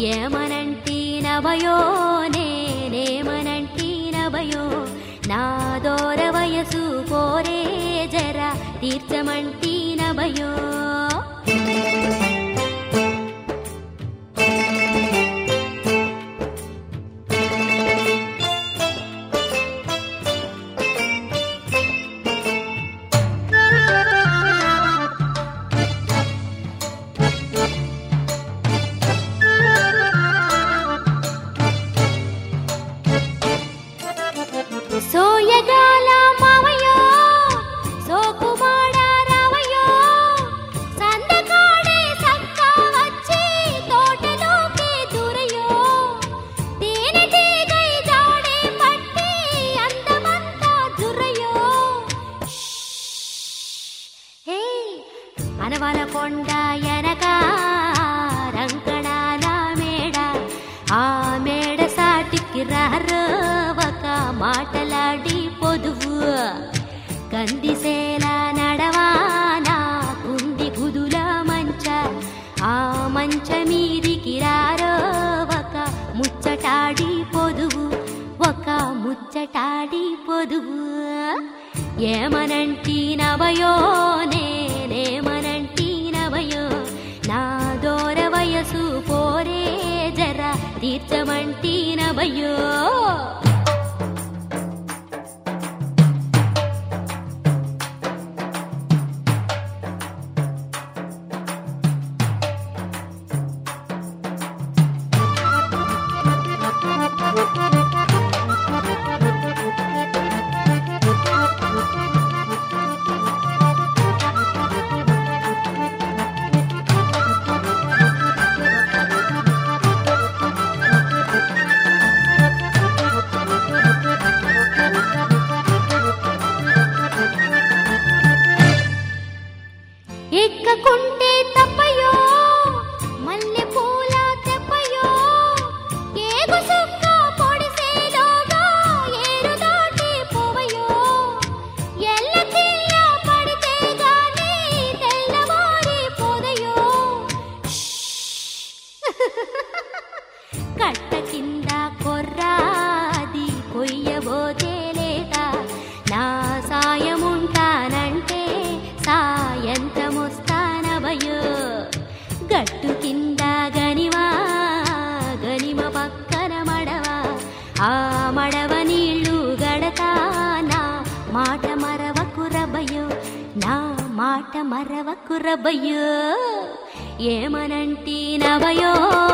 ఏమనంటీనవయో నేనేమనంటీనవయో నా దోర వయసు పోరే జర తీర్చమంటీనవయో సోయగాల మావయ్యో సోకుమాడ రావయ్యో సందకాడే సక్కా వచ్చి తోటలోకి దూరయ్యో తేనెటీగై జాడే పట్టి అందమంతా దురయ్యో హే అనవల కొండ ఎనక రంకణాల మేడ ఆ మేడ సాటికి రహరవక మాటలాడి పొదువు కందిసేల నడవానా కుంది గుదుల మంచ ఆ మంచ మీదికి రారో ఒక ముచ్చటాడి పొదువు ఒక ముచ్చటాడి పొదువు ఏమనంటీనవయో నేనేమనంటీనవయో నా దోర వయసు పోరే జర తీర్చమంటీనవయో ఎక్కకుంటే తప్పయో మల్లె పూల తెప్పయో ఏగు సుక్క పొడిసేలోగా ఏరు దాటి పోవయో ఎల్లకిల్ల పడితే గాని తెల్లవారి పోదయో కట్ట కింద కొర్రాది కొయ్యబోతే లేట నా సాయముంటానంటే సాయంతమొస్తానవయో గట్టు కింద గనివా గనిమ పక్కన మడవా ఆ మడవ నీళ్లు గడతా నా మాట మరవకురబయో నా మాట మరవకురబయో ఏమనంటీనవయో